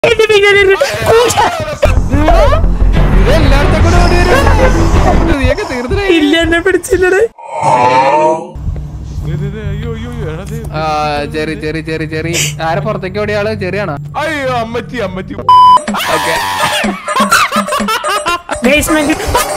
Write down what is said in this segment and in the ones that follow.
എന്റെ പിന്നാലെ കൂട്ട ഇത് എല്ലായിടത്തും കൂടെ ഓടി വരും നീയൊക്കെ തീർന്നില്ലേ ഇല്ല എന്നെ പിടിച്ചില്ലടേ ദേ, ദേ, ദേ, അയ്യോ അയ്യോ അയ്യോ, എടാ, ദേ. ആ ചെറി ചെറി ചെറി ചെറി ആരെ പുറത്തേക്ക് ഓടിയ ആള് ചെറിയാണോ അയ്യോ അമ്മച്ചി അമ്മച്ചി okay basement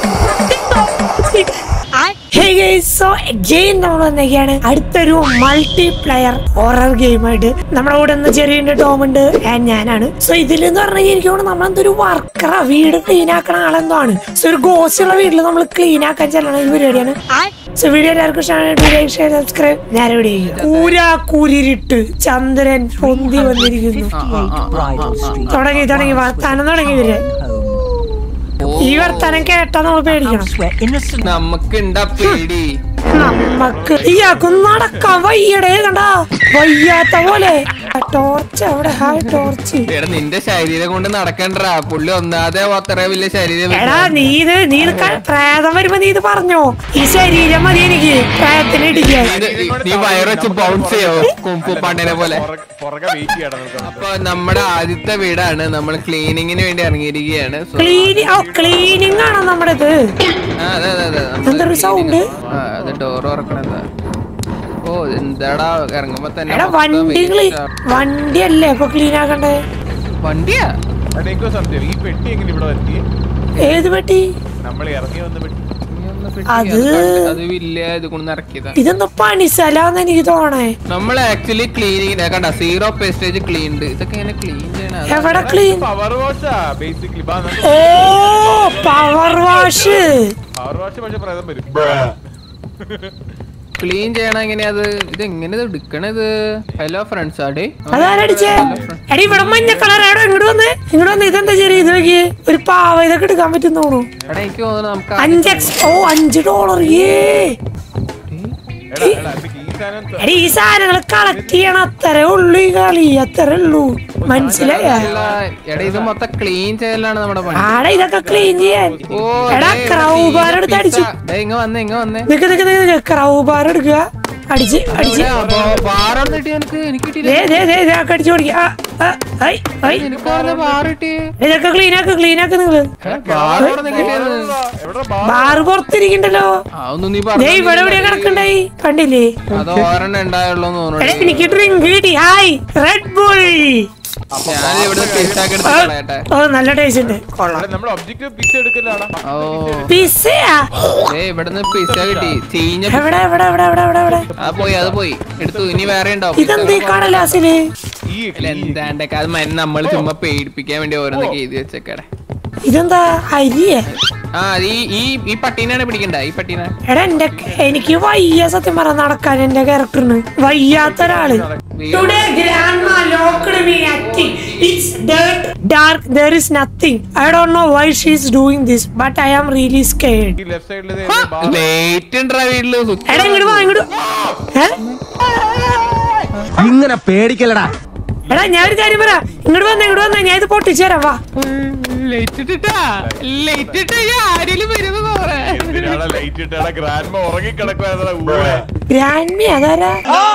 hey guys so again നമ്മൾ വന്നേക്കാണ് അടുത്തൊരു മൾട്ടി പ്ലെയർ ഹൊറർ ഗെയിമായിട്ട് നമ്മുടെ കൂടെ ഒന്ന് ചെറിയ ടോം ഉണ്ട് ആൻഡ് ഞാനാണ് സോ ഇതിൽ എന്ന് പറഞ്ഞു കഴിഞ്ഞാൽ എനിക്ക് തോന്നുന്നു നമ്മളെന്തൊരു വർക്കറാ വീട് ക്ലീൻ ആക്കണ ആളെന്തോ ആണ് സോ ഒരു ഗോസ്റ്റുള്ള വീട്ടിൽ നമ്മൾ ക്ലീൻ ആക്കാൻ ചെല്ലണ ഒരു പരിപാടിയാണ് സോ വീഡിയോ എല്ലാവർക്കും ഇഷ്ടമാണ് ഷെയർ സബ്സ്ക്രൈബ് ഞാൻ ഇവിടെ കൂരാ കൂരിട്ട് ചന്ദ്രൻ പൊന്തി വന്നിരിക്കുന്നു തുടങ്ങി തുടങ്ങി വർത്താനം തുടങ്ങി ഇവര് ഈ വർത്താനം കേട്ടാ നമ്മൾ പേടിക്കണം നമുക്ക് ഉണ്ടാ പേടി നമ്മക്ക് ഇയാൾക്കൊന്നും നടക്കാൻ വയ്യടേ കണ്ടാ വയ്യാത്ത പോലെ ടോർച്ച് അവിടെ ഹായ് ടോർച്ച് എടാ നിന്റെ ശരീരം കൊണ്ട് നടക്കണ്ടാ പുള്ളി ഒന്നാതെ അത്ര വലിയ ശരീരം എടാ നീ ഇത് നീ ഇത് ക- പ്രേതം വരുമ്പോ നീ ഇത് പറഞ്ഞോ ഈ ശരീരം മതി എനിക്ക് പ്രേതത്തിന് ഇടിക്കാൻ ഇത് നീ വയറ് വെച്ച് ബൗൺസ് ചെയ്യോ കുംഫു പാണ്ടിനെ പോലെ പുറകെ- പുറകെ വെയിറ്റ് ചെയ്യണം നമുക്ക് അപ്പൊ നമ്മുടെ ആദ്യത്തെ വീടാണ് നമ്മൾ ക്ലീനിങ്ങിന് വേണ്ടി ഇറങ്ങിയിരിക്കുകയാണ് So, ക്ലീനിങ് ഓ ക്ലീനിങ് ആണോ നമ്മുടെ ഇത് ആ, അതെ അതെ അതെ നമ്മള് എന്തൊരു sound? ആ, അത് ഡോർ തുറക്കണതാ ഓ എന്താടാ ഇറങ്ങുമ്പോ തന്നെ എടാ മൊത്തം വണ്ടി waste ആ. വണ്ടി അല്ലേ ഇപ്പൊ ക്ലീൻ ആക്കണ്ടേ വണ്ടിയാ എടാ, എനിക്കൊരു സംശയം ഈ പെട്ടി എങ്ങനെ ഇവിടെ എത്തി ഏത് പെട്ടി നമ്മൾ ഇറങ്ങി വന്ന പെട്ടി നീ ഒന്ന് പെട്ടി, അത് അത് കണ്ട്- അത് വലിയ ഇത് കൊണ്ട് ഇറക്കിയതാ ഇതെന്തോ പണിസ്ഥലാന്ന് എനിക്ക് തോന്നണേ നമ്മൾ ആക്ച്വലി ക്ലീനിങ് കണ്ട സീറോ പേസ്റ്റേജ് ക്ലീൻഡ് ഇതൊക്കെ ഇങ്ങനെ ക്ലീൻ ചെയ്യണ എവിടെ ക്ലീൻ പവർ വാഷാ ബേസിക്കലി ഓ പവർ വാഷ് പവർ വാഷ് പക്ഷെ പ്രേതം വരും ക്ലീൻ ചെയ്യണ എങ്ങനെയാ അത് ഇത് എങ്ങനെ ഇത് എടുക്കണത് ഹലോ ഫ്രണ്ട്സ് ആടേ അതാരടിച്ചേ എടി ഇവിടെ മഞ്ഞ കളർ എവിടെ ഇങ്ങോട്ട് വന്നേ ഇങ്ങോട്ട് വന്ന് ഇതെന്താ ചെറിയ ഇത് നോക്കിയേ ഒരു പാവ ഇതൊക്കെ എടുക്കാൻ പറ്റും തോന്നുന്നു എടാ എനിക്ക് തോന്നുന്നു നമുക്ക് അഞ്ച് എക്സ് ഓ അഞ്ച് ഡോളർ ഏ എടാ എടാ എനിക്ക് ഈ സാധനം ത- എടി ഈ സാധനങ്ങൾ കളക്ട് ചെയ്യണം അത്രേ ഉള്ളൂ ഈ കളി അത്രേ ഉള്ളൂ മനസ്സിലായ അല്ല, എടാ ഇത് മൊത്തം ക്ലീൻ ചെയ്യലാണ് നമ്മുടെ പണി ആടെ ഇതൊക്കെ ക്ലീൻ ചെയ്യാൻ ഓ എടാ ദേ, ഇവിടെ ക്രൗബാർ തീ എടുത്ത് അടിച്ചു പിസ്സ. ദേ, ഇങ്ങ വന്നേ ഇങ്ങ വന്നേ നിക്ക് നിക്ക് നിക്ക് നിക്ക് ക്രൗബാർ എടുക്കുക അടിച്ച് അടിച്ച് ബാറാണ് കിട്ടി എനിക്ക് എനിക്ക് കിട്ടിയില്ല ദേ ദേ ദേ ഇതൊക്കെ അടിച്ചു കൊടുക്കുക ആ, ആ, ഐ, ഐ. എനിക്ക് ബാർ കിട്ടി ഇതൊക്കെ ക്ലീൻ ആക്ക് ക്ലീൻ ആക്ക് നിങ്ങള് ബാർ കിട്ടിയത് എവിടെ ബാ ബാറ് പുറത്തിരിക്കണ്ടല്ലോ അതൊന്നും നീ ദേ പറഞ്ഞു ഇവിടെ എവിടെയാ കിടക്കണ്ടായി കണ്ടില്ലേ അത് ഒരെണ്ണം ഉണ്ടായുള്ളൂ എന്ന് എടാ തോന്നുന്നു എനിക്ക് ഡ്രിങ്ക് കിട്ടി ഹായ് റെഡ് ബുൾ ഞാൻ ഇവിടുന്ന് പിസ്സാക്കി എടുത്ത് കളയട്ടെ ഓ നല്ല ടേസ്റ്റ് ഉണ്ട് എടാ, നമ്മൾ ഒബ്ജക്റ്റീവ് പിക്സ് എടുക്കലാടാ ഓ പിസ്സയാ ഏ ഇവിടുന്ന് പിസ്സ കിട്ടി ചീഞ്ഞ എവിടെ എവിടെ എവിടെ എവിടെ എവിടെ എവിടെ ആ പോയി അത് പോയി എടുത്തു ഇനി വേറെ ഉണ്ടാവും ഇതെന്ത് ഈ കടലാസില് ഈ അല്ല, എന്താണ്ടൊക്കെ അത് മരുന്ന് നമ്മൾ ചുമ്മാ പേടിപ്പിക്കാൻ വേണ്ടി ഓരോന്നൊക്കെ എഴുതി വെച്ചേക്കടെ ഇതെന്താ അരിയേ ആ അത് ഈ ഈ ഈ പട്ടീനാണ് പിടിക്കണ്ട ഈ പട്ടീനെ എടാ എന്റെ എനിക്ക് വയ്യ സത്യം പറ നടക്കാൻ എന്റെ ക്യാരക്ടറിന് വയ്യാത്ത ഒരാള് Today grandma locked me acting. It's dirt, dark. There is nothing. I don't know why she's doing this, but I am really scared. ഈ ലെഫ്റ്റ് സൈഡിൽ ലേറ്റ് ഉണ്ടാ വീട്ടില് എടാ ഇങ്ങോട്ട് വാ ഇങ്ങോട്ട് ഏ? ഇങ്ങനെ പേടിക്കലടാ എടാ ഞാൻ ഒരു കാര്യം പറ ഇങ്ങോട്ട് വന്നേ ഇങ്ങോട്ട് വന്നേ ഞാൻ ഇത് പൊട്ടിച്ചു തരാം വാ ലേറ്റ് ഇട്ടിട്ടാ ലേറ്റ് ഇട്ടാ ആരെങ്കിലും വരുമെന്ന് പറയാ എന്തിനാണ് ലൈറ്റ് ഇട്ടാ ഗ്രാൻഡ് ഉറങ്ങി കിടക്കുവാ ഊളെ ഗ്രാൻഡ്മി അതാരാ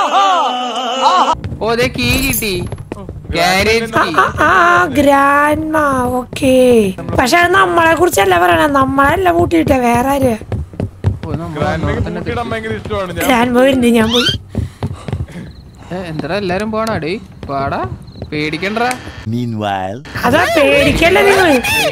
ഓ ദേ കീ കിട്ടി ഗാരേജ് ആ, കീ ആ, ആ ഗ്രാൻഡ്മ ഓക്കേ പക്ഷെ അത് നമ്മളെ കുറിച്ചല്ല പറയണ നമ്മളല്ല കൂട്ടിയിട്ടേ വേറെ ആര് ഓ, നമ്മളെ ഗ്രാൻഡ് അവിടെ തന്നെ കൂട്ടിയിടാൻ ഭയങ്കര ഇഷ്ടമാണ് ഞാൻ ഗ്രാൻഡ്മ വരുന്നുണ്ട് ഞാൻ പോയി ഏ, എന്താടാ എല്ലാരും പോണാ ഡേ പാടാ പേടിക്കണ്ട Meanwhile, അതാ പേടിക്കല്ലേ നിങ്ങൾ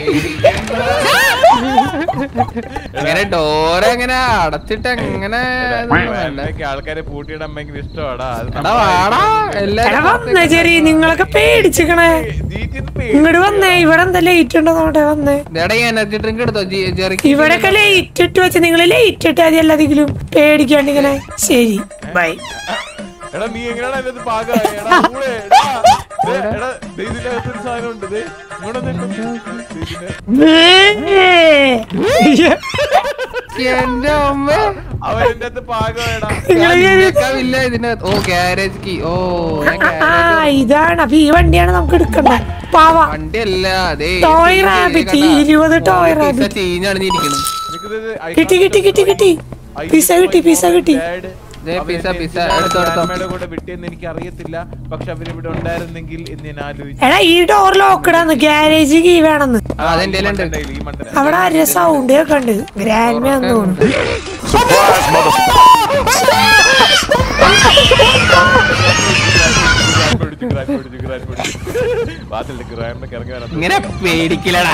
അങ്ങനെ ഡോർ എങ്ങനെ അടച്ചിട്ട് എങ്ങനെ ഗ്രാൻഡ്മയ്ക്ക് ആൾക്കാരെ പൂട്ടിയിടാൻ ഭയങ്കര ഇഷ്ടമാടാ അത് എടാ വാടാ എടാ എല്ലാരും വന്നേ ചെറി നിങ്ങളൊക്കെ പേടിച്ചിക്കണേ ജീറ്റിന്ന് പേ- ഇങ്ങോട്ട് വന്നേ ഇവിടെ എന്താ ലേറ്റ് ഉണ്ടോ നോട്ടെ വന്നേ ഇതെടാ എനർജി ഡ്രിങ്ക് എടുത്തോ ജി- ജെറിക്ക് ഇവിടൊക്കെ ലേറ്റ് ഇട്ട് വെച്ച് നിങ്ങൾ ലേറ്റ് ഇട്ട് മതി എല്ലാതെങ്കിലും പേടിക്കാണ്ട് ഇങ്ങനെ ശരി ബൈ എടാ നീ എങ്ങനെയാണ് അതിനകത്ത് പാകം എടാ ഊളെ, എടാ. ദേ, എടാ ദേ ഇതിനകത്ത് ഒരു സാധനം ഉണ്ട് ദേ, ഇങ്ങോട്ട് വന്നേ. ഇതിന് എന്റെ അമ്മ അവൻ എന്റെ അകത്ത് പാകം എടാ ഇല്ല ഇതിന്റെ ഓ ഗാരേജ് കീ ഓ ഞാൻ ആ garage- ഇതാണ് അപ്പൊ ഈ വണ്ടിയാണ് നമുക്ക് എടുക്കണ്ടേ പാവ വണ്ടിയല്ല അതേ ടോയ് റാബിറ്റ് ഇരുപത് ടോയ് റാബിറ്റ് ചീഞ്ഞാണ് ഇരിക്കണം എനിക്കിത് I കിട്ടി കിട്ടി കിട്ടി കിട്ടി I പിസ്സ miss കിട്ടി my പിസ്സ mom and കിട്ടി dad. ദേ, അവൻ പിസ്സ, എന്നെ പിസ്സ, എന്തിനാണ് എടുത്തോ, എടുത്തോ. ഗ്രാൻഡ്മയുടെ കൂടെ വിട്ടേന്ന് എനിക്ക് അറിയത്തില്ല പക്ഷെ അവരിവിടെ ഉണ്ടായിരുന്നെങ്കിൽ എന്ന് ഞാൻ ആലോചിച്ചു എടാ ഈ ഡോർ ലോക്കഡാന്ന് ഗ്യാരേജ് കീ വേണമെന്ന് ആ, അതെന്റെ ഈ ഉണ്ട് മണ്ടയിൽ, ഈ മണ്ടയിൽ. അവിടെ ആരുടെ സൗണ്ട് ഒക്കെ ഉണ്ട് ഗ്രാൻഡ് മാൻ തോന്നുന്നു ഗ്രാൻഡ് പിടിച്ചു, ഗ്രാൻഡ് പിടിച്ചു, ഗ്രാൻഡ് പിടിച്ചു. വാതിലിന്റെ ഗ്രാൻഡ്മയ്ക്ക് ഇറങ്ങി വരാൻ ഇങ്ങനെ പേടിക്കില്ലടാ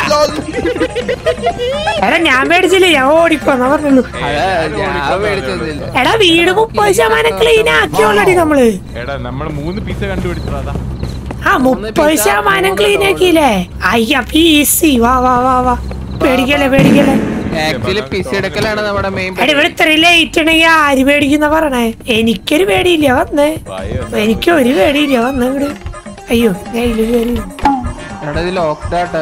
എടാ ഞാൻ മേടിച്ചില്ലേ ഞാൻ ഓടിപ്പോന്നാ പറഞ്ഞുള്ളൂ അതാ ഞാൻ പേടിച്ചതില്ല എടാ വീട് മുപ്പത് ശതമാനം ക്ലീൻ ആക്കിയോളടി നമ്മള് എടാ നമ്മള് മൂന്ന് പീസ കണ്ടുപിടിച്ചതാ അതാ ആ മുപ്പത് ശതമാനം ക്ലീൻ ആക്കിയില്ലേ അയ്യ പീസി വാ വാ വാ വാ പേടിക്കല്ലേ പേടിക്കല്ലേ ആക്ച്വലി പിസി എടുക്കലാണ് നമ്മുടെ മെയിൻ എടാ ഇവിടെ ഇത്രയും ലേറ്റ് ഉണ്ടെങ്കിൽ ആര് പേടിക്കുന്ന പറയണേ എനിക്കൊരു പേടിയില്ല വന്നേ വായോ എനിക്ക് ഒരു പേടിയില്ല വന്നേ ഇവിടെ അയ്യോ ഞാൻ ഇതില് കയറി എടാ ഇത് ലോക്ക്ഡാട്ടാ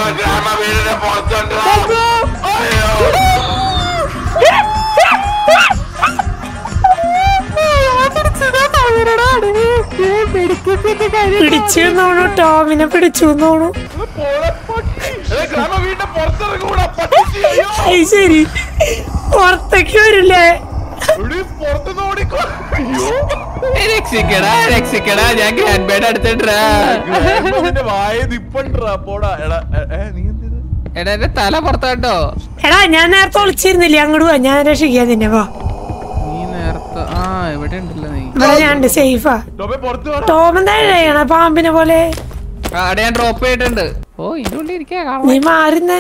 പിടിച്ചു തോണു ടോമിനെ പിടിച്ചു തോണു എടാ, ഗ്രാമ വീടിന്റെ പുറത്തിറങ്ങൂടാ പട്ടിക്ക്. അയ്യോ. അത് ശരി പുറത്തേക്ക് വരില്ലേ എടീ, പുറത്തുനിന്ന് ഓടിക്കോ. അയ്യോ. രക്ഷിക്കടാ രക്ഷിക്കടാ ഞാൻ ഗ്രാൻഡ് ബേഡ് എടുത്തിട്ടാ ഗ്രാൻഡ് നിന്റെ വായ നിപ്പണ്ടാ പോടാ എടാ എ- ഏ, നീ എന്ത് എടാ എന്റെ തല പുറത്താട്ടോ എടാ ഞാൻ നേരത്തെ ഒളിച്ചിരുന്നില്ലേ അങ്ങോട്ട് പോവാ ഞാൻ രക്ഷിക്കാൻ നിന്നെ വാ നീ നേരത്തെ ആ ഇവിടെ ഉണ്ടല്ലോ നീ ഇവിടെ ഞാൻ ഉണ്ട് സേഫാ ടോമെ പുറത്ത് വാ ടോം എന്താ ചെയ്യണ പാമ്പിനെ പോലെ ആ, അവിടെ ഞാൻ ഡ്രോപ്പ് ചെയ്തിട്ടുണ്ട് ഓ ഇതിന്റെ ഉള്ളിൽ ഇരിക്കാ നീ മാറുന്നേ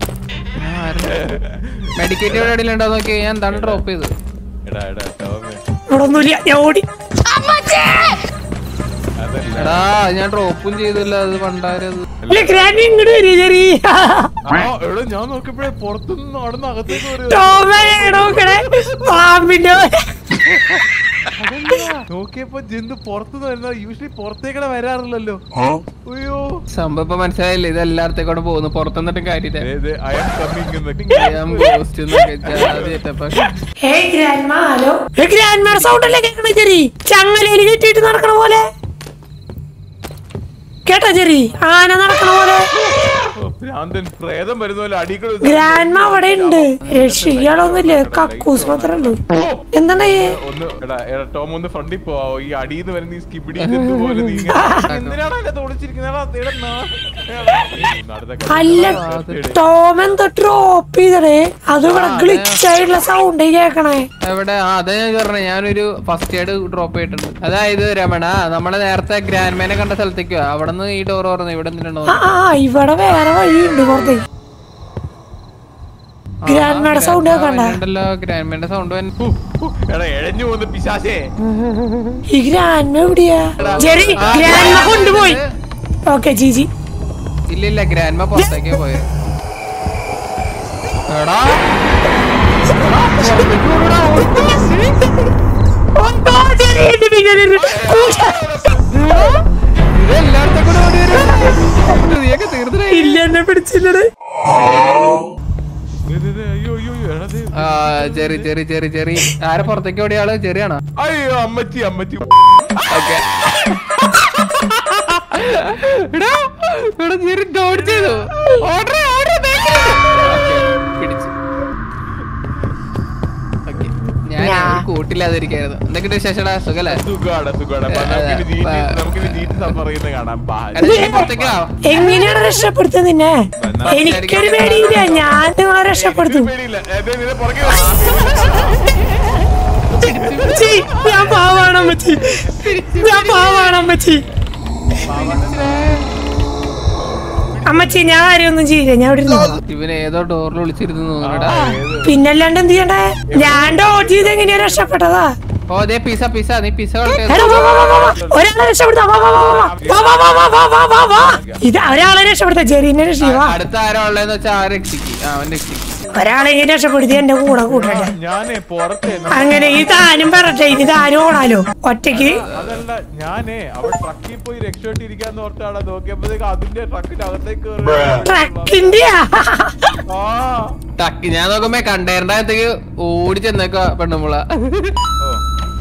മെഡിക്കേറ്റ് എവിടെ ഉണ്ടോ നോക്കി ഞാൻ എന്താണ് ഡ്രോപ്പ് ചെയ്തത് എടാ എടാ ടോമെ ഇവിടെ ഒന്നുമില്ല ഞാൻ ഓടി അതല്ല എടാ ഞാൻ ഡ്രോപ്പും ചെയ്തില്ല അത് പണ്ടാരത് ഇല്ല ഗ്രാൻഡ് ഇങ്ങോട്ട് വരും ചെറിയ ആ എടാ ഞാൻ നോക്കിയപ്പോഴേ പുറത്തുനിന്ന് നടന്ന് അകത്തേക്ക് വരും ടോമനെ നോക്കണേ പാമ്പിന്റെ പോലെ. നോക്കിയപ്പോ ജന്തു പുറത്തുനിന്ന് വരുന്ന യൂഷ്വലി പുറത്തേക്കടെ വരാറില്ലല്ലോ അയ്യോ സംഭവം ഇപ്പൊ മനസ്സിലായില്ലേ ഇത് എല്ലായിടത്തേക്കൂടെ പോകുന്നു പുറത്തുനിന്നിട്ടും കാര്യമില്ല അയ കമ്മിങ് ഞാൻ ghost എന്നൊക്കെ ജാതി ഇട്ടപ്പോ. ഹേയ് ഗ്രാൻഡ്മാ ഹലോ ഗ്രാൻഡ്മാരുടെ സൗണ്ട് അല്ലേ കേൾക്കണ ചെറി ചങ്ങലയിൽ കെട്ടിയിട്ട് നടക്കണ പോലെ കേട്ടോ ചെറി ആന നടക്കണ പോലെ ഭ്രാന്തൻ പ്രേതം വരുന്ന പോലെ അടികൾ ഗ്രാൻഡ്മ അവിടെ ഉണ്ട് രക്ഷിക്കാളൊന്നുമില്ല കക്കൂസ് മാത്രമേ ഉള്ളൂ എന്താണ് ഈ ഒന്ന് എടാ എടാ ടോം ഒന്ന് ഫ്രണ്ടിൽ പോവാ ഈ അടിയിൽ വരുന്ന ഈ സ്കിബിഡി ജന്തു പോലെ നീ ഇങ്ങനെ- എന്തിനാണ് എന്നെ തോളിച്ചിരിക്കുന്നത് എടാ, എടാ, നാ- എടാ, ഈ നടന്ന അല്ല കഷ്ടപ്പാട്. ടോം എന്താ ഡ്രോപ്പ് ചെയ്തടേ അത് ഇവിടെ ഗ്ലിച്ച് ആയിട്ടുള്ള സൗണ്ട് കേക്കണേ എവിടെ ആ അതാ ഞാൻ പറഞ്ഞത് ഞാനൊരു ഫസ്റ്റ് എയ്ഡ് ഡ്രോപ്പ് ചെയ്തിട്ടുണ്ട് അതായത് രമണ നമ്മള് നേരത്തെ ഗ്രാൻഡ് മാനെ കണ്ട സ്ഥലത്തേക്ക് വാ. അവിടെ നിന്ന് ഈ ഡോർ പറഞ്ഞു ഇവിടെ എന്തിനുണ്ടോ ആ ആ ഇവിടെ വേറെ വഴിയുണ്ട് പുറത്തേക്ക് ഗ്രാൻഡ്മയുടെ സൗണ്ട് കേക്കണ്ട ഉണ്ടല്ലോ ഗ്രാൻഡ് മാന്റെ സൗണ്ട് ഹു, ഹു, എടാ എഴഞ്ഞു പോകുന്ന പിശാശേ ഈ ഗ്രാൻഡ്മ എവിടെയാ ജെറി ഗ്രാൻഡ്മ കൊണ്ടുപോയി ഓക്കെ ജിജി ഇല്ല ഇല്ല ഗ്രാൻഡ് മാ പുറത്തേക്കേ പോയത് എടാ ഇത് എല്ലായിടത്തും കൂടെ ഓടി വരും. നീയൊക്കെ തീർത്തില്ലേ ഇല്ല എന്നെ പിടിച്ചില്ലടേ ദേ, ദേ, ദേ, അയ്യോ അയ്യോ അയ്യോ, എടാ ദേ. ആ ചെറി ചെറി ചെറി ചെറി ആരെ പുറത്തേക്ക് ഓടിയ ആള് ചെറിയാണോ അയ്യോ അമ്മച്ചി അമ്മച്ചി ഓക്കെ എടാ എടാ ചെറി ഡോഡ് ചെയ്തു ഓർഡർ ഓർഡർ പിടിച്ചു ഓക്കെ ഞാൻ ഒരു കൂട്ടില്ലാതിരിക്കായിരുന്നു എന്തൊക്കെ വിശേഷടാ സുഖല്ലേ സുഖാണ് സുഖാണ് അപ്പൊ നമുക്കിനി ജീറ്റ് നമുക്കിനി ജീറ്റ് സഫർ ചെയ്യുന്ന കാണാം ബാ. എടാ, നീ പുറത്തേക്കാ എങ്ങനെയാണ് രക്ഷപ്പെടുത്തുന്നത് നിന്നെ എനിക്കൊരു പേടിയില്ല ഞാൻ നിങ്ങളെ രക്ഷപ്പെടുത്തും പേടിയില്ല ഏ, ദേ, നിന്നെ പുറകെ വാ. അമ്മച്ചി, ഞാൻ പാവാണ് അമ്മച്ചി ഞാൻ പാവാണ് അമ്മച്ചി അമ്മച്ചി ഞാൻ ആരെയൊന്നും ചെയ്യില്ല ഞാൻ ഇവിടെ ഇരുന്നു ഇവൻ ഏതോ ഡോറിൽ വിളിച്ചിരുന്നു തോന്നുന്നുടാ പിന്നല്ലാണ്ട് എന്ത് ചെയ്യണ്ടേ ഞാൻ ഡോട്ട് ചെയ്ത് എങ്ങനെയാ രക്ഷപ്പെട്ടതാ ഓ ദേ പിസ പിസ നീ പിസ എടാ, വാ, വാ, വാ, വാ, വാ. ഒരാളെ രക്ഷപ്പെടുത്താം വാ, വാ, വാ, വാ, വാ. വാ, വാ, വാ, വാ, വാ, വാ, വാ, വാ. ഇത് ഒരാളെ രക്ഷപ്പെടുത്താം ജെറീനെ രക്ഷിക്കുക അടുത്ത ആരാ ഉള്ളതെന്ന് വെച്ചാൽ ആ രക്ഷിക്ക് ആ, അവൻ രക്ഷിക്ക് ഒരാളെ ഇങ്ങനെ രക്ഷപ്പെടുത്തി എന്റെ കൂടെ കൂട്ടട്ടെ ഞാനേ പുറത്തെ അങ്ങനെ ഈ താനും പറട്ടെ ഇനി താനും ഓടാലോ ഒറ്റയ്ക്ക് അതല്ല ഞാനേ അവിടെ ട്രക്കിൽ പോയി രക്ഷപ്പെട്ടിരിക്കാന്ന് ഓർത്താണ് നോക്കിയപ്പോഴത്തേക്ക് അതിന്റെ ട്രക്കിന്റെ അകത്തേക്ക് കേറി. ട്രക്കിന്റെ ആ ടക്ക് ഞാൻ നോക്കുമ്പോ കണ്ടേരണ്ടത്തേക്ക് ഓടി ചെന്നേക്ക പെണ്ണുമ്പള ഓ.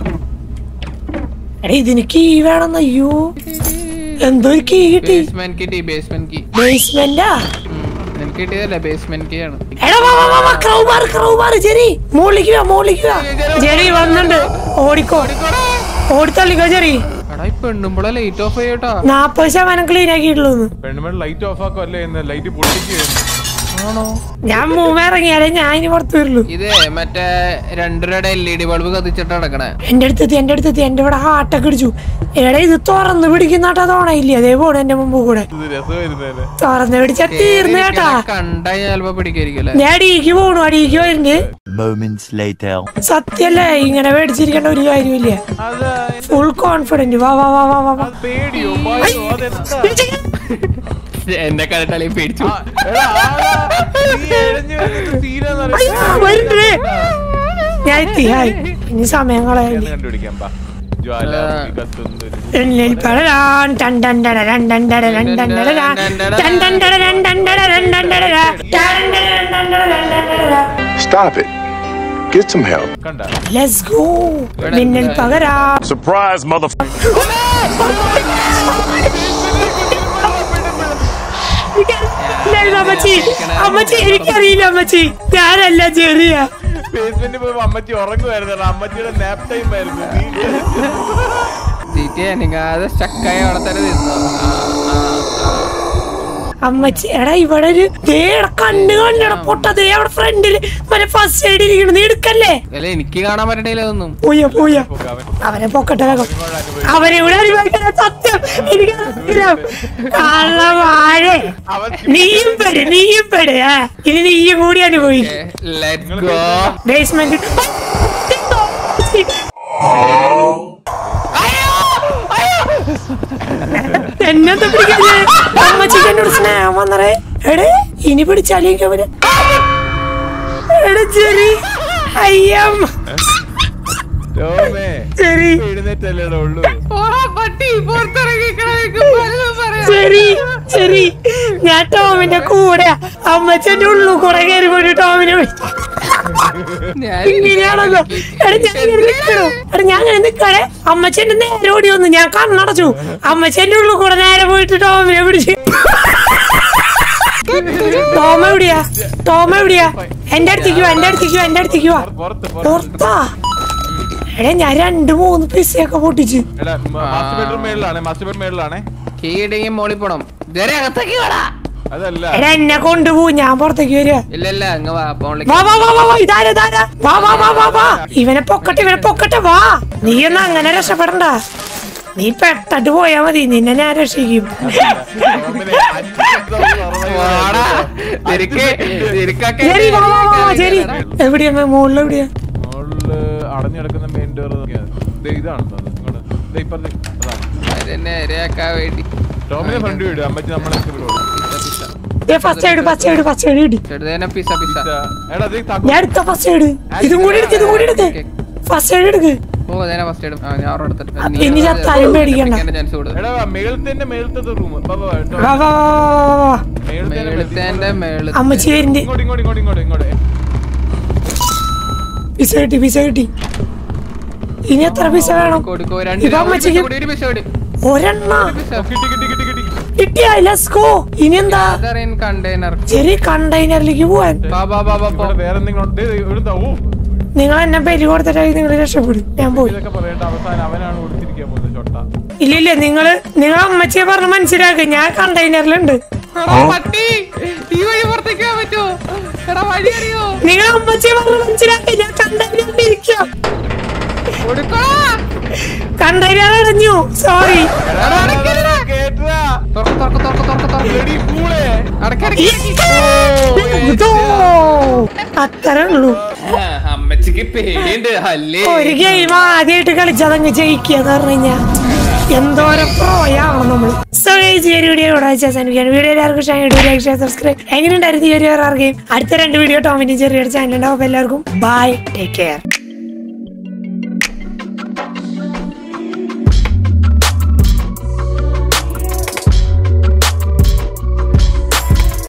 എടാ ഇതിന് കീ വേണം അയ്യോ എന്തോ ഒരു കീ കിട്ടി ബേസ്മെന്റ് കി ബേസ്മെന്റ് കി ബേസ്മെന്റാ എനിക്ക് കിട്ടിയതല്ലേ ബേസ്മെന്റ് കീ ആണ് എടാ വാ വാ വാ വാ ക്രൗബാർ ക്രൗബാർ ജെറി മോളിലേക്ക് വാ മോളിലേക്ക് വാ ജെറി വന്നിട്ടുണ്ട് ഓടിക്കോ ഓടിത്തള്ളിക്കോ ജെറി എടാ ഈ പെണ്ണുമ്പോളെ ലൈറ്റ് ഓഫ് ചെയ്യട്ടാ നാപ്പത് ശതമാനം ക്ലീൻ ആക്കിയിട്ടുള്ളൂ പെണ്ണുമ്പോൾ ലൈറ്റ് ഓഫ് ആക്കുമല്ലേ എന്ന് ലൈറ്റ് പൊട്ടിക്കുകയായിരുന്നു ആണോ ഞാൻ മൂന്ന് ഇറങ്ങിയാലേ ഞാൻ ഇനി പുറത്തു വരുള്ളൂ ഇത് മറ്റേ രണ്ടരയുടെ എൽ ഇ ഡി ബൾബ് കത്തിച്ചിട്ട് നടക്കണേ എന്റെ അടുത്തെത്തി എന്റെ അടുത്തെത്തി എന്റെ ഇവിടെ ഹാർട്ടൊക്കെ ഇടിച്ചു എടാ ഇത് തുറന്ന് പിടിക്കുന്നാട്ടാ തോണയില്ലേ അതേപോലെ എന്റെ മുമ്പ് കൂടെ ഇത് രസമായിരുന്നേനെ തുറന്ന് പിടിച്ചാ തീർന്നു കേട്ടാ കണ്ടാ ചിലപ്പോ പിടിക്കായിരിക്കും ഞാൻ അടിയിക്ക് പോണു അടിയിക്ക് വരുന്നുണ്ട് Moments later. സത്യല്ലേ ഇങ്ങനെ മേടിച്ചിരിക്കേണ്ട ഒരു കാര്യമില്ല അതാ ഫുൾ കോൺഫിഡന്റ് വാ വാ വാ വാ വാ വാ അത് പേടിയോ ഭയോ അതെന്താ എന്നെ കണ്ടിട്ടാലേ പേടിച്ചു ആ, എടാ, ആടാ, നീ എഴഞ്ഞു വന്നിട്ട് തീരാന്ന് അയ്യോ, വരുന്നുണ്ട്. ഞാൻ എത്തി ഹായ് ഇനി സമയം കളയാൻ അറിയാം. കണ്ടുപിടിക്കാം ബാ ജ്വാല കത്തുന്നൊരു എന്നിൽ പടരാൻ ടൻ ടൻ ടട രൻ ടൻ ടട രൻ ടൻ ടട രാ. ടൻ ടൻ ടട രൻ ടൻ ടട രൻ ടൻ ടട രാ. ടൻ ടൻ ടൻ ടൻ ടട രൻ ടൻ ടട രാ. Stop it. Get some help. കണ്ട Let's go. മിന്നൽ പകരാ Surprise, motherfucker. അമ്മച്ചി അമ്മച്ചി എനിക്കറിയില്ല അമ്മച്ചി ഞാനല്ല ചെറിയ ബേസ്മെന്റിൽ പോയപ്പോ അമ്മച്ചി ഉറങ്ങുമായിരുന്നു അമ്മച്ചിയുടെ നാപ്പ് ടൈം ആയിരുന്നു നീ തീറ്റ എനിക്കാതെ സ്റ്റക്കായ അവിടെ തന്നെ നിന്നു അമ്മച്ചി എടാ ഇവിടെ ഒരു ദേ എടാ കണ്ണ് കണ്ടട പൊട്ട ദേ അവിടെ ഫ്രണ്ടില് മറ്റേ ഫസ്റ്റ് സൈഡിൽ ഇരിക്കണം നീ എടുക്കല്ലേ അല്ല എനിക്ക് കാണാൻ പറ്റണില്ല അതൊന്നും പോയ പോയ അവൻ അവനെ പൊക്കട്ടെ വേഗം അവനെ കൂടെ അനുഭവിക്കുന്ന സത്യം എനിക്ക് അറിയാം. കള്ളവാഴെ. അവൻ നീയും പെട് നീയും പെട് ആ. ഇനി നീയും കൂടി അനുഭവിക്കും ലെറ്റ് ഗോ ബേസ്മെന്റ് എന്നെ എന്താ പിടിക്കാഞ്ഞേ? അമ്മച്ചിക്ക് എന്നോട് സ്നേഹം വന്നറേ എടേ ഇനി പിടിച്ചാലേക്ക് അവര് എടാ ചെറി അയ്യം ടോമേ ചെറി എഴുന്നേറ്റല്ലേ ഉള്ളൂ പട്ടി പുറത്തിറങ്ങിക്കണേക്ക് പലതും പറയാം ചെറി ചെറി ഞാൻ ടോമിന്റെ കൂടെ അമ്മച്ചന്റെ ഉള്ളു കുറെ കയറി പോയിട്ട് ടോമിനെ വിളിച്ചു ഞാൻ ഇങ്ങനെയാണല്ലോ എടാ ഞാൻ ഇങ്ങനെ നിക്കണു എടാ ഞാൻ ഇങ്ങനെ നിക്കണേ അമ്മച്ചന്റെ നേരെ ഓടി വന്നു ഞാൻ കണ്ണടച്ചു അമ്മച്ചന്റെ ഉള്ളിൽ കൂടെ നേരെ പോയിട്ട് ടോമിനെ പിടിച്ച് ടോമ എവിടെയാ ടോമ എവിടെയാ എന്റെ അടുത്തേക്ക് വാ എന്റെ അടുത്തേക്ക് വാ എന്റെ അടുത്തേക്ക് വാ പുറത്ത് പുറത്ത് പുറത്താ എടാ ഞാൻ രണ്ട് മൂന്ന് പിസയൊക്കെ പൊട്ടിച്ച് എടാ മാസ്റ്റർ ബെഡ്റൂം മേളിലാണ് മാസ്റ്റർ ബെഡ്റൂം മേളിലാണ് കീടങ്ങി മോളി പോണം ഇതുവരെ അകത്തേക്ക് വേടാ അതല്ല എടാ എന്നെ കൊണ്ടുപോകും ഞാൻ പുറത്തേക്ക് വരിക ഇല്ല ഇല്ല അങ്ങ് വാ പോളി വാ വാ വാ വാ വാ ഇതാരാ ഇതാരാ വാ വാ വാ വാ വാ ഇവനെ പൊക്കട്ടെ ഇവനെ പൊക്കട്ടെ വാ നീ ഒന്നും അങ്ങനെ രക്ഷപ്പെടണ്ട നീ പെട്ടിട്ട് പോയാ മതി നിന്നെ ഞാൻ രക്ഷിക്കും ടോമിനെ അഞ്ച് second survive വാടാ ചെയ്തു. നിനക്ക് നിനക്കൊക്കെ ശരി വാ വാ വാ വാ, ശരി എവിടെയാ മുകളിൽ എവിടെയാ മോളില് അടഞ്ഞു കിടക്കുന്ന മെയിൻ ഡോർ ഇതാണ് തോന്നുന്നു. ഇങ്ങോട്ട്. ദേ ഇപ്പുറത്ത്. അതാണ്. അതെന്നെ ഇരയാക്കാൻ വേണ്ടി ടോമിനെ ഫ്രണ്ട് വീട് അമ്മച്ചി നമ്മളെ ഇഷ്ടപ്പെടുള്ളൂ ഏ first aid first aid first aid ഇടി ചെറുതേനെ പിസ പിസ എടാ ഇത് താക്കോ ഞാൻ എടുത്ത ഫസ്റ്റ് എയ്ഡ് ഇതും കൂടി എടുക്ക് ഇതും കൂടി എടുക്ക് ഫസ്റ്റ് എയ്ഡ് എടുക്ക് ഓ അതേനെ ഫസ്റ്റ് ഇടും ആ ഞാൻ അവിടെ അപ്പൊ ഇനി ചത്താലും പേടിക്കണ്ട. ചാൻസ് കൊടുത്തു എടാ മേളത്തിന്റെ മേളത്തെ റൂം വാ വാ വാ വാ വാ വാ മേളത്തേന്റെ മേള് അമ്മച്ചി വരുന്നുണ്ട് ഇങ്ങോട്ട് ഇങ്ങോട്ട് ഇങ്ങോട്ട് ഇങ്ങോട്ട് ഇങ്ങോട്ട് പിസ കിട്ടി പിസ കിട്ടി ഇനി എത്ര പിസ വേണം കൊടുക്കോ രണ്ട് ഇപ്പൊ അമ്മച്ചിക്ക് ഒരു പിസ കൂടി ഒരെണ്ണ ഓ, കിട്ടി കിട്ടി കിട്ടി കിട്ടി കിട്ടിയാ ലെറ്റ്സ് ഗോ ഇനി എന്താ അതറിയാൻ കണ്ടെയ്നർ ചെറിയ കണ്ടെയ്നറിലേക്ക് പോവാൻ ബാ ബാ ബാ ബാ ഇവിടെ വേറെ എന്തെങ്കിലും ഉണ്ട് ദേ, ഇവിടുത്തെ ഓ നിങ്ങൾ എന്നെ പേര് കൊടുത്തിട്ടായി നിങ്ങൾ രക്ഷപ്പെടും ഞാൻ പോയി ഇതൊക്കെ പറയേണ്ട അവസാനം അവനാണ് കൊടുത്തിരിക്കാൻ പോകുന്നത് ചൊട്ട ഇല്ല ഇല്ല നിങ്ങള് നിങ്ങൾ അമ്മച്ചിയെ പറഞ്ഞ് മനസ്സിലാക്കുക ഞാൻ കണ്ടെയ്നറിലുണ്ട് എടാ, പട്ടി ഈ വഴി പുറത്തേക്ക് പോകാൻ പറ്റുമോ എടാ വഴി അറിയോ നിങ്ങൾ അമ്മച്ചിയെ പറഞ്ഞ് മനസ്സിലാക്കുക ഞാൻ കണ്ടെയ്നറിൽ ഇരിക്കാം കൊടുക്കടാ കണ്ടെയ്നർ അടഞ്ഞു സോറി കേട്ടതാ തുറക്ക് തുറക്ക് തുറക്ക് തുറക്ക് തുറക്ക് എടി കൂടെ അടക്കടക്കി അത്രേ ഉള്ളൂ അമ്മച്ചിക്ക് പേടിയുണ്ട് അല്ലേ ഒരു ഗെയിം ആദ്യമായിട്ട് കളിച്ചതങ്ങ് ജയിക്കാന്ന് പറഞ്ഞു കഴിഞ്ഞാ എന്തോരം പ്രോയാണ് നമ്മള് സോ ഗൈസ് ഈ ഒരു വീഡിയോ ഇവിടെ വെച്ചാൽ സാധിക്കുകയാണ് വീഡിയോ എല്ലാവർക്കും ഇഷ്ടമായി ലൈക്ക് ഷെയർ സബ്സ്ക്രൈബ് എങ്ങനെയുണ്ടായിരുന്നു ഈ ഒരു ഗെയിം അടുത്ത രണ്ട് വീഡിയോ ടോമിന്റെ ചെറിയൊരു ചാനൽ ഉണ്ടാവും അപ്പൊ എല്ലാവർക്കും ബൈ ടേക്ക് കെയർ